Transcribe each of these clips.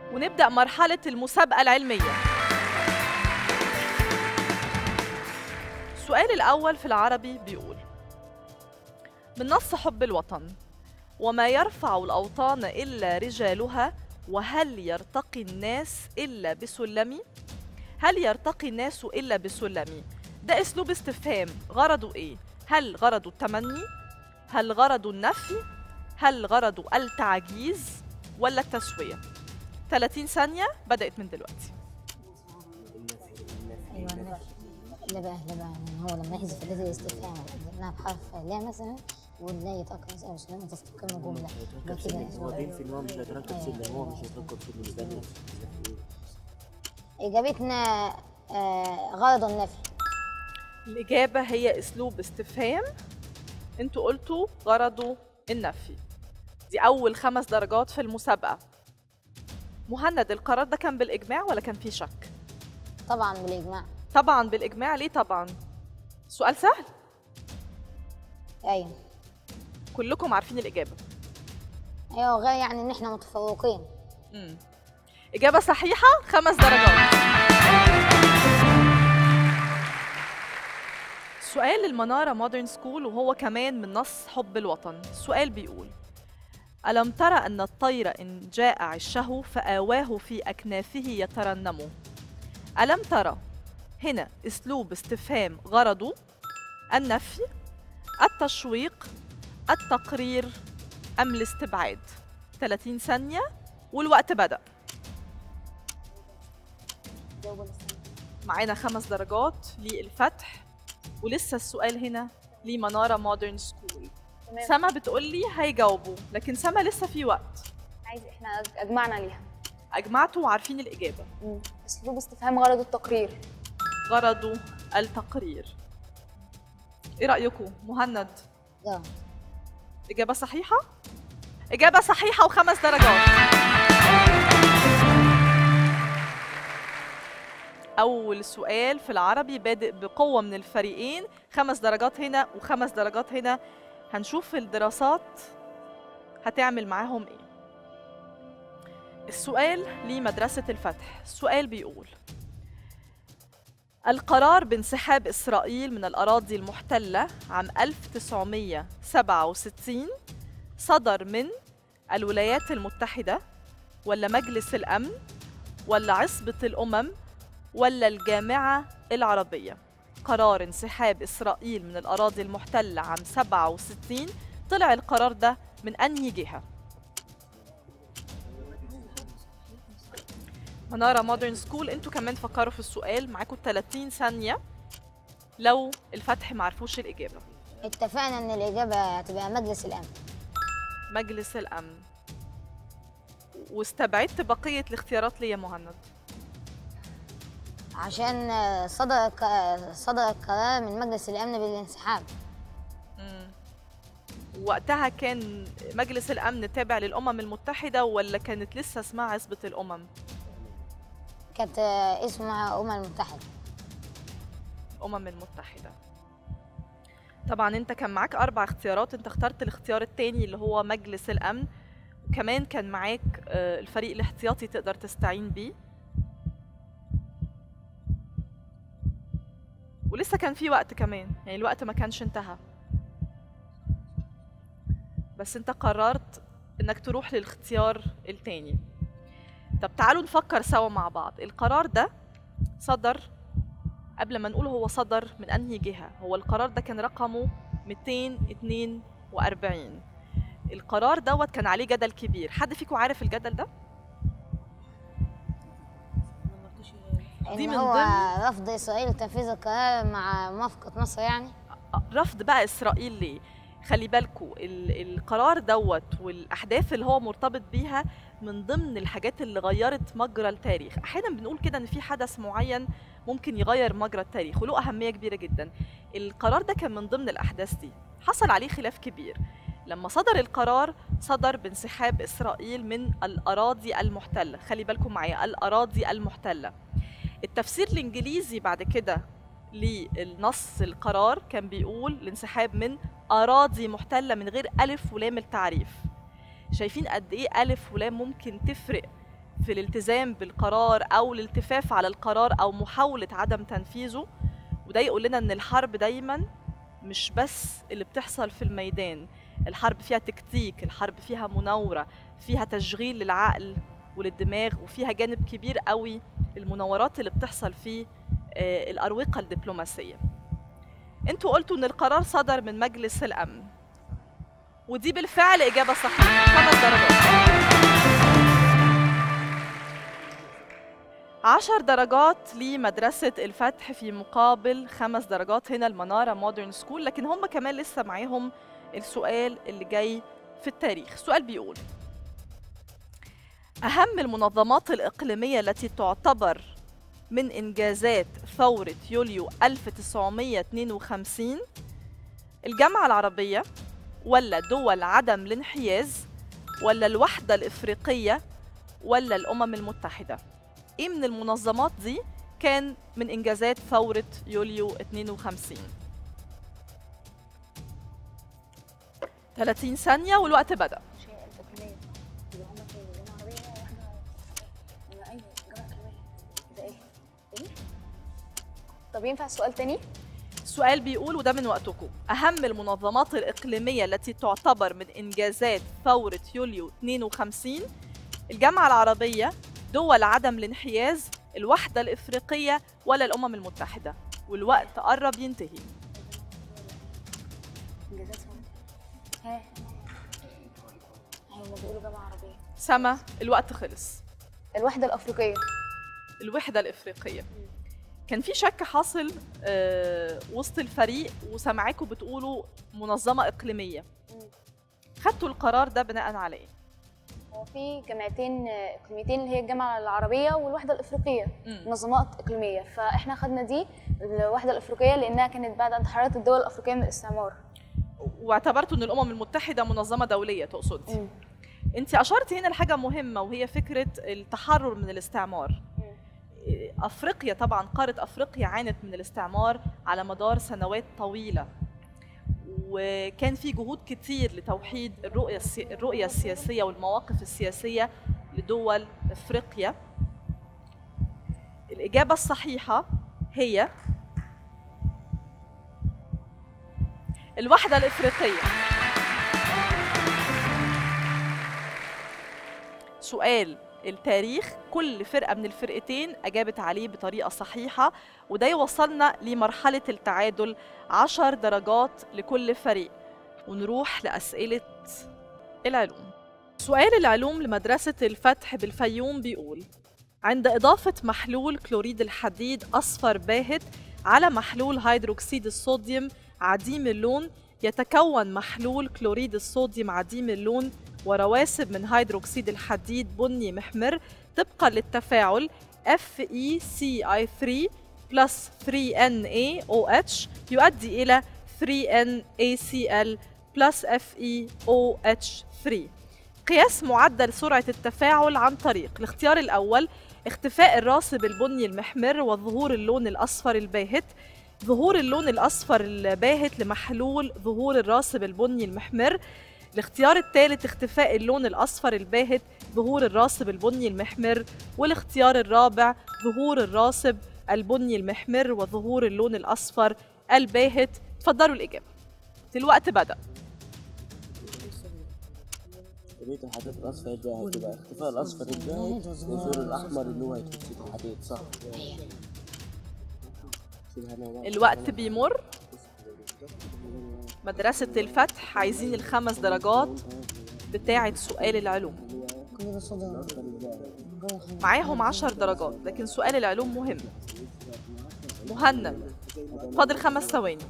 ونبدأ مرحلة المسابقة العلمية السؤال الأول في العربي بيقول من نص حب الوطن وما يرفع الأوطان إلا رجالها وهل يرتقي الناس إلا بسلمي هل يرتقي الناس إلا بسلمي ده أسلوب استفهام غرضه إيه هل غرضه التمني هل غرضه النفي هل غرضه التعجيز ولا التسوية 30 ثانية بدأت من دلوقتي ايوه لا لا بقى لا بقى يعني هو لما يحذف الذي الاستفهام قدمناها بحرف لا مثلا ولا يتأكد مسألة مش لازم تستقيم جملة ده كده واقفين في النوع مش هيتركب سلم هو مش هيتركب سلم يبان إجابتنا آه غرض النفي الإجابة هي أسلوب استفهام انتوا قلتوا غرضه النفي دي أول خمس درجات في المسابقة مهند القرار ده كان بالإجماع ولا كان فيه شك؟ طبعا بالإجماع طبعا بالإجماع ليه طبعا؟ سؤال سهل أيوه كلكم عارفين الإجابة أيوه غير يعني إن إحنا متفوقين مم. إجابة صحيحة خمس درجات سؤال المنارة مودرن سكول وهو كمان من نص حب الوطن السؤال بيقول ألم ترى أن الطير إن جاء عشه فآواه في أكنافه يترنم ألم ترى هنا أسلوب استفهام غرضه النفي التشويق التقرير أم الاستبعاد 30 ثانية والوقت بدأ معانا خمس درجات للفتح ولسه السؤال هنا لمنارة مودرن سكول تمام سما بتقول لي هيجاوبوا لكن سما لسه في وقت عايز احنا اجمعنا ليها أجمعتوا وعارفين الإجابة مم. اسلوب استفهام غرض التقرير غرضه التقرير إيه رأيكم مهند ده إجابة صحيحة؟ إجابة صحيحة وخمس درجات أول سؤال في العربي بادئ بقوة من الفريقين خمس درجات هنا وخمس درجات هنا هنشوف الدراسات هتعمل معاهم إيه السؤال لمدرسة الفتح السؤال بيقول القرار بانسحاب إسرائيل من الأراضي المحتلة عام 1967 صدر من الولايات المتحدة ولا مجلس الأمن ولا عصبة الأمم ولا الجامعة العربية قرار انسحاب إسرائيل من الأراضي المحتلة عام 67 طلع القرار ده من أنهي جهة؟ منارة مودرن سكول انتوا كمان فكروا في السؤال معاكم 30 ثانية لو الفتح معرفوش الإجابة اتفقنا إن الإجابة هتبقى مجلس الأمن مجلس الأمن واستبعدت بقية الاختيارات ليه يا مهند عشان آه، صدر ك- صدر القرار من مجلس الأمن بالانسحاب مم. وقتها كان مجلس الأمن تابع للأمم المتحدة ولا كانت لسه اسمها عصبة الأمم كانت آه، اسمها أمم المتحدة الأمم المتحدة طبعا انت كان معاك أربع اختيارات انت اخترت الاختيار التاني اللي هو مجلس الأمن وكمان كان معاك آه، الفريق الاحتياطي تقدر تستعين بيه ولسه كان في وقت كمان يعني الوقت ما كانش انتهى بس انت قررت انك تروح للاختيار التاني طب تعالوا نفكر سوا مع بعض القرار ده صدر قبل ما نقول هو صدر من انهي جهه هو القرار ده كان رقمه 242 القرار دوت كان عليه جدل كبير حد فيكم عارف الجدل ده دي إن من هو ضمن- رفض إسرائيل تنفيذ القرار مع موافقة مصر يعني رفض بقى اسرائيل ليه خلي بالكوا ال- القرار دوت والاحداث اللي هو مرتبط بيها من ضمن الحاجات اللي غيرت مجرى التاريخ احيانا بنقول كده ان في حدث معين ممكن يغير مجرى التاريخ وله اهميه كبيره جدا القرار ده كان من ضمن الاحداث دي حصل عليه خلاف كبير لما صدر القرار صدر بانسحاب اسرائيل من الاراضي المحتله خلي بالكم معايا الاراضي المحتله التفسير الانجليزي بعد كده للنص القرار كان بيقول الانسحاب من أراضي محتلة من غير ألف ولام التعريف شايفين قد إيه ألف ولام ممكن تفرق في الالتزام بالقرار او الالتفاف على القرار او محاوله عدم تنفيذه وده يقول لنا ان الحرب دايما مش بس اللي بتحصل في الميدان الحرب فيها تكتيك الحرب فيها مناوره فيها تشغيل للعقل وللدماغ وفيها جانب كبير قوي المناورات اللي بتحصل في آه، الاروقه الدبلوماسيه انتوا قلتوا ان القرار صدر من مجلس الامن ودي بالفعل اجابه صحيحه خمس درجات عشر درجات لمدرسة الفتح في مقابل خمس درجات هنا المنارة مودرن سكول لكن هم كمان لسه معاهم السؤال اللي جاي في التاريخ السؤال بيقول أهم المنظمات الإقليمية التي تعتبر من إنجازات ثورة يوليو 1952 الجامعة العربية ولا دول عدم الانحياز ولا الوحدة الإفريقية ولا الأمم المتحدة ايه من المنظمات دي كان من انجازات ثوره يوليو 52 30 ثانيه والوقت بدا مش هي التقنية يبقى هما في جامعة عربية واحدة ولا أي جامعة كمان ده إيه؟ إيه؟ طب ينفع سؤال تاني؟ السؤال بيقول وده من وقتكم اهم المنظمات الاقليميه التي تعتبر من انجازات ثوره يوليو 52 الجامعه العربيه دول عدم الانحياز الوحده الافريقيه ولا الامم المتحده والوقت قرب ينتهي إنجازات ثورة ها هما بيقولوا جامعة عربية سما الوقت خلص الوحدة الأفريقية الوحدة الإفريقية كان في شك حاصل آه، وسط الفريق وسمعاكم بتقولوا منظمة إقليمية مم. خدتوا القرار ده بناء على إيه؟ هو في جامعتين آه، إقليميتين اللي هي الجامعة العربية والوحدة الأفريقية مم. منظمات إقليمية فإحنا خدنا دي الوحدة الأفريقية لأنها كانت بعد انتحارات الدول الأفريقية من الاستعمار واعتبرتوا إن الأمم المتحدة منظمة دولية تقصدي مم. أنت أشرتي هنا لحاجة مهمة وهي فكرة التحرر من الاستعمار مم. افريقيا طبعا قاره افريقيا عانت من الاستعمار على مدار سنوات طويله وكان في جهود كتير لتوحيد الرؤيه السي... الرؤيه السياسيه والمواقف السياسيه لدول افريقيا الاجابه الصحيحه هي الوحده الافريقيه سؤال التاريخ كل فرقة من الفرقتين أجابت عليه بطريقة صحيحة وده يوصلنا لمرحلة التعادل عشر درجات لكل فريق ونروح لأسئلة العلوم سؤال العلوم لمدرسة الفتح بالفيوم بيقول عند إضافة محلول كلوريد الحديد أصفر باهت على محلول هيدروكسيد الصوديوم عديم اللون يتكون محلول كلوريد الصوديوم عديم اللون ورواسب من هيدروكسيد الحديد بني محمر طبقا للتفاعل FeCl3 plus 3NaOH يؤدي إلى 3NaCl plus FeOH3 قياس معدل سرعة التفاعل عن طريق الاختيار الأول اختفاء الراسب البني المحمر وظهور اللون الأصفر الباهت ظهور اللون الأصفر الباهت لمحلول ظهور الراسب البني المحمر الاختيار الثالث اختفاء اللون الأصفر الباهت ظهور الراسب البني المحمر والاختيار الرابع ظهور الراسب البني المحمر وظهور اللون الأصفر الباهت تفضلوا الإجابة الوقت بدأ ريت الحديد الاصفر ده هتبقى اختفاء الاصفر الباهت وظهور الاحمر اللي هو هيدروكسيد الحديد صح شوف هنا- الوقت بيمر مدرسة الفتح عايزين الخمس درجات بتاعة سؤال العلوم كل ده صدى معاهم عشر درجات لكن سؤال العلوم مهم مهند فاضل خمس ثواني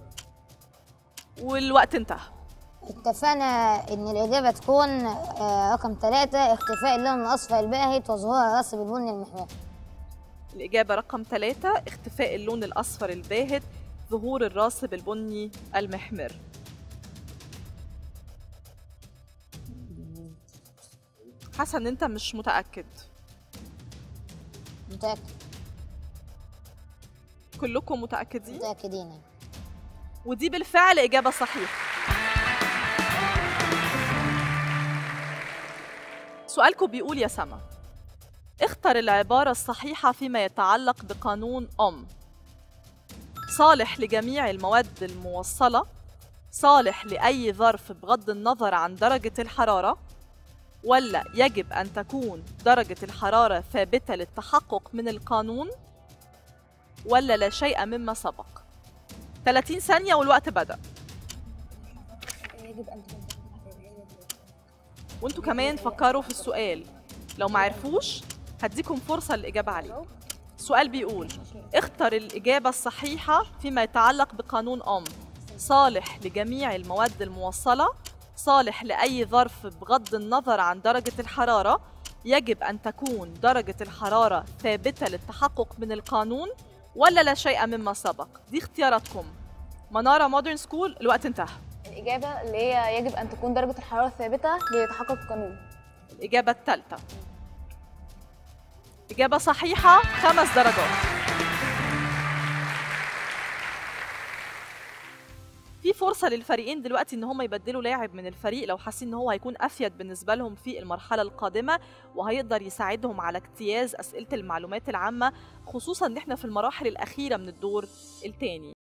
والوقت انتهى اتفقنا ان الاجابه تكون آه، رقم ثلاثة اختفاء اللون الاصفر الباهت وظهور الراسب البني المحمر الإجابة رقم ثلاثة اختفاء اللون الأصفر الباهت ظهور الراسب البني المحمر حاسة إن أنت مش متأكد متاكد كلكم متأكدين متاكدين ودي بالفعل إجابة صحيحة سؤالكم بيقول يا سما اختر العبارة الصحيحة فيما يتعلق بقانون أم صالح لجميع المواد الموصلة صالح لأي ظرف بغض النظر عن درجة الحرارة ولا يجب أن تكون درجة الحرارة ثابتة للتحقق من القانون ولا لا شيء مما سبق 30 ثانية والوقت بدأ يجب ان تكون وانتوا كمان فكروا في السؤال لو ما عرفوش هديكم فرصة للإجابة عليه السؤال بيقول اختر الإجابة الصحيحة فيما يتعلق بقانون أم صالح لجميع المواد الموصلة صالح لأي ظرف بغض النظر عن درجة الحرارة يجب أن تكون درجة الحرارة ثابتة للتحقق من القانون ولا لا شيء مما سبق دي اختياراتكم منارة مودرن سكول الوقت انتهى الاجابه اللي هي يجب ان تكون درجه الحراره ثابته ليتحقق القانون الإجابة الثالثة إجابة صحيحة خمس درجات في فرصة للفريقين دلوقتي إن هم يبدلوا لاعب من الفريق لو حاسين إن هو هيكون أفيد بالنسبة لهم في المرحلة القادمة وهيقدر يساعدهم على اجتياز أسئلة المعلومات العامة خصوصا إن إحنا في المراحل الأخيرة من الدور الثاني